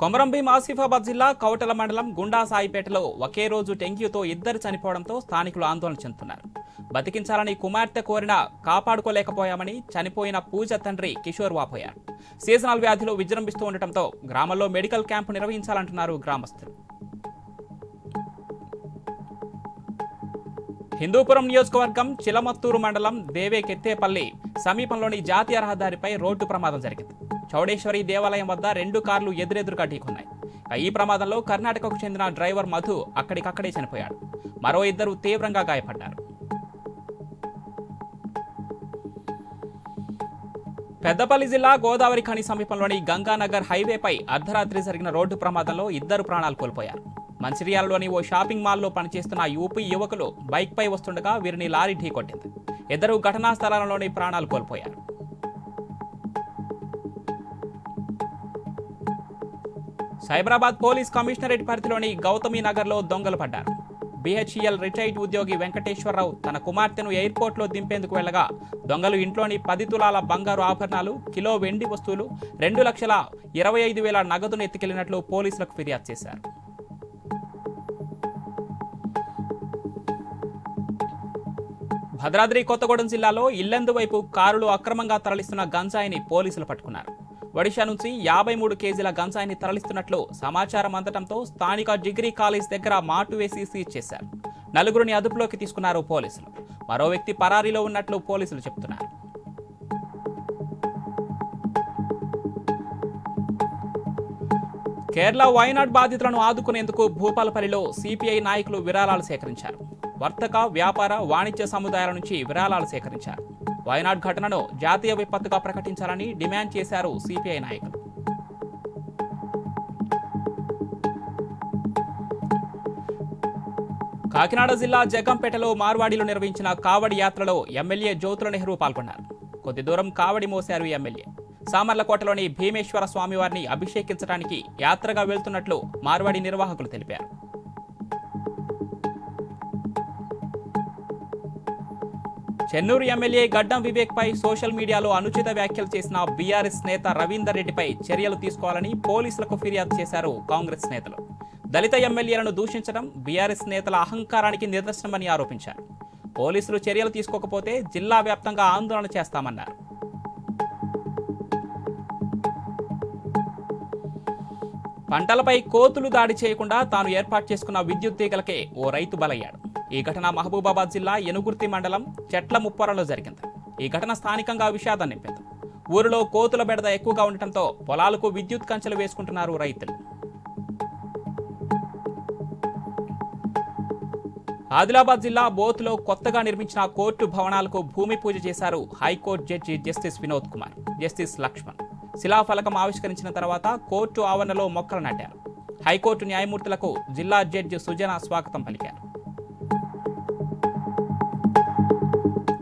కొమరంభీం ఆసిఫాబాద్ జిల్లా కౌటల మండలం గుండా సాయిపేటలో ఒకే రోజు డెంగ్యూతో ఇద్దరు చనిపోవడంతో స్థానికులు ఆందోళన చెందుతున్నారు బతికించాలని కుమార్తె కోరినా కాపాడుకోలేకపోయామని చనిపోయిన పూజ తండ్రి కిషోర్ వాపోయారు సీజనల్ వ్యాధులు విజృంభిస్తూ ఉండటంతో గ్రామంలో మెడికల్ క్యాంపు నిర్వహించాలంటున్నారు గ్రామస్తులు హిందూపురం నియోజకవర్గం చిలమత్తూరు మండలం దేవేకెత్తేపల్లి సమీపంలోని జాతీయ రహదారిపై రోడ్డు ప్రమాదం జరిగింది చౌడేశ్వరి దేవాలయం వద్ద రెండు కార్లు ఎదురెదురుగా ఢీకొన్నాయి ఇక ఈ ప్రమాదంలో కర్ణాటకకు చెందిన డ్రైవర్ మధు అక్కడికక్కడే చనిపోయాడు మరో ఇద్దరు తీవ్రంగా గాయపడ్డారు పెద్దపల్లి జిల్లా గోదావరి ఖని సమీపంలోని గంగానగర్ హైవేపై అర్ధరాత్రి జరిగిన రోడ్డు ప్రమాదంలో ఇద్దరు ప్రాణాలు కోల్పోయారు మంచిర్యాలలోని ఓ షాపింగ్ మాల్లో పనిచేస్తున్న యూపీ యువకులు బైక్పై వస్తుండగా వీరిని లారీ ఢీకొట్టింది ఇద్దరు ఘటనా స్థలంలోని ప్రాణాలు కోల్పోయారు సైబరాబాద్ పోలీస్ కమిషనరేట్ పరిధిలోని గౌతమి నగర్లో దొంగలు పడ్డారు బీహెచ్ఈఎల్ రిటైర్డ్ ఉద్యోగి వెంకటేశ్వరరావు తన కుమార్తెను ఎయిర్పోర్ట్లో దింపేందుకు వెళ్ళగా దొంగలు ఇంట్లోని పది తులాల బంగారు ఆభరణాలు కిలో వెండి వస్తువులు రెండు లక్షల ఇరవై ఐదు వేల నగదును ఎత్తుకెళ్లినట్లు పోలీసులకు ఫిర్యాదు చేశారు భద్రాద్రి కొత్తగూడెం జిల్లాలో ఇల్లెందు వైపు కారులు అక్రమంగా తరలిస్తున్న గంజాయిని పోలీసులు పట్టుకున్నారు ఒడిషా నుంచి యాభై మూడు కేజీల గంజాయిని తరలిస్తున్నట్లు సమాచారం అందడంతో స్థానిక డిగ్రీ కాలేజ్ దగ్గర మాటు వేసి సీజ్ చేశారు నలుగురిని అదుపులోకి తీసుకున్నారు పోలీసులు మరో వ్యక్తి పరారీలో ఉన్నట్లు పోలీసులు చెబుతున్నారు కేరళ వైనాడ్ బాధితులను ఆదుకునేందుకు భూపాలపల్లిలో సిపిఐ నాయకులు విరాళాలు సేకరించారు వర్తక వ్యాపార వాణిజ్య సముదాయాల నుంచి విరాళాలు సేకరించారు వైనాడ్ ఘటనను జాతీయ విపత్తుగా ప్రకటించాలని డిమాండ్ చేశారు సిపిఐ నాయకులు కాకినాడ జిల్లా జగంపేటలో మార్వాడిలో నిర్వహించిన కావడి యాత్రలో ఎమ్మెల్యే జ్యోతుల నెహ్రూ పాల్గొన్నారు కొద్ది దూరం కావడి మోశారు ఎమ్మెల్యే సామర్లకోటలోని భీమేశ్వర స్వామివారిని అభిషేకించడానికి యాత్రగా వెళ్తున్నట్లు మార్వాడి నిర్వాహకులు తెలిపారు చెన్నూరు ఎమ్మెల్యే గడ్డం వివేక్ పై సోషల్ మీడియాలో అనుచిత వ్యాఖ్యలు చేసిన బీఆర్ఎస్ నేత రవీందర్ రెడ్డిపై చర్యలు తీసుకోవాలని పోలీసులకు ఫిర్యాదు చేశారు కాంగ్రెస్ నేతలు దళిత ఎమ్మెల్యేలను దూషించడం బీఆర్ఎస్ నేతల అహంకారానికి నిదర్శనమని ఆరోపించారు పోలీసులు చర్యలు తీసుకోకపోతే జిల్లా వ్యాప్తంగా ఆందోళన చేస్తామన్నారు పంటలపై కోతులు దాడి చేయకుండా తాను ఏర్పాటు చేసుకున్న విద్యుత్ తీగలకే ఓ రైతు బలయ్యాడు ఈ ఘటన మహబూబాబాద్ జిల్లా ఎనుగుర్తి మండలం చెట్ల ముప్పరలో జరిగింది ఈ ఘటన స్థానికంగా విషాదం నింపింది ఊరిలో కోతుల బెడద ఎక్కువగా ఉండటంతో పొలాలకు విద్యుత్ కంచెలు వేసుకుంటున్నారు రైతులు ఆదిలాబాద్ జిల్లా బోత్లో కొత్తగా నిర్మించిన కోర్టు భవనాలకు భూమి పూజ చేశారు high court judge justice Vinod Kumar justice Lakshman శిలాఫలకం ఆవిష్కరించిన తర్వాత కోర్టు ఆవరణలో మొక్కలు నాటారు హైకోర్టు న్యాయమూర్తులకు జిల్లా జడ్జి సుజన స్వాగతం పలికారు